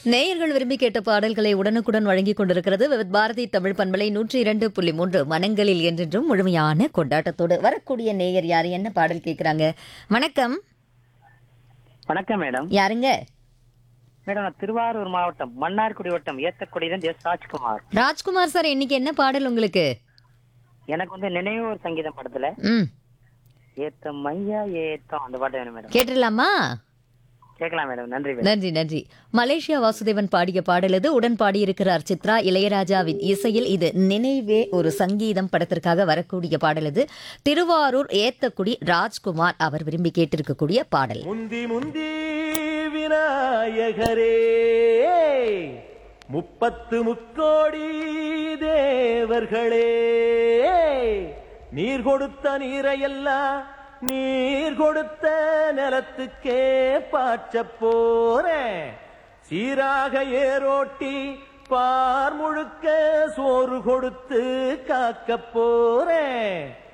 நேயர்கள் விரும்பி கேட்ட பாடல்களை உடனுக்குடன் வழங்கிக் கொண்டிருக்கிறது விவித் பாரதி தமிழ் பண்பலை நூற்றி இரண்டு புள்ளி மூன்று மனங்களில் என்றென்றும் முழுமையான கொண்டாட்டத்தோடு வரக்கூடிய நேயர் யாரு என்ன பாடல் கேட்குறாங்க வணக்கம் வணக்கம் மேடம் யாருங்க மேடம் நான் திருவாரூர் மாவட்டம் மன்னார்குடி வட்டம் ஏத்தக்குடியிலிருந்து எஸ் ராஜ்குமார் ராஜ்குமார் சார் இன்னைக்கு என்ன பாடல் உங்களுக்கு எனக்கு வந்து நினைவு ஒரு சங்கீதம் படத்துல ம் ஏத்தம் ஐயா ஏத்தம் அந்த பாட்டு வேணும் மேடம் கேட்டுடலாமா கேட்கலாம் மேடம் நன்றி மேடம் நன்றி நன்றி மலேசியா வாசுதேவன் பாடிய பாடல் இது உடன் பாடியிருக்கிறார் சித்ரா இளையராஜாவின் இசையில் இது நினைவே ஒரு சங்கீதம் படத்திற்காக வரக்கூடிய பாடல் இது திருவாரூர் ஏத்தக்குடி ராஜ்குமார் அவர் விரும்பி கேட்டிருக்கக்கூடிய பாடல் முந்தி முந்தி விநாயகரே முப்பத்து முக்கோடி தேவர்களே நீர் கொடுத்த நீரையெல்லாம் நீர் கொடுத்த நிலத்துக்கே பாய்ச்சப் போறேன் சீராக ஏரோட்டி பார் முழுக்க சோறு கொடுத்து காக்கப் போறேன்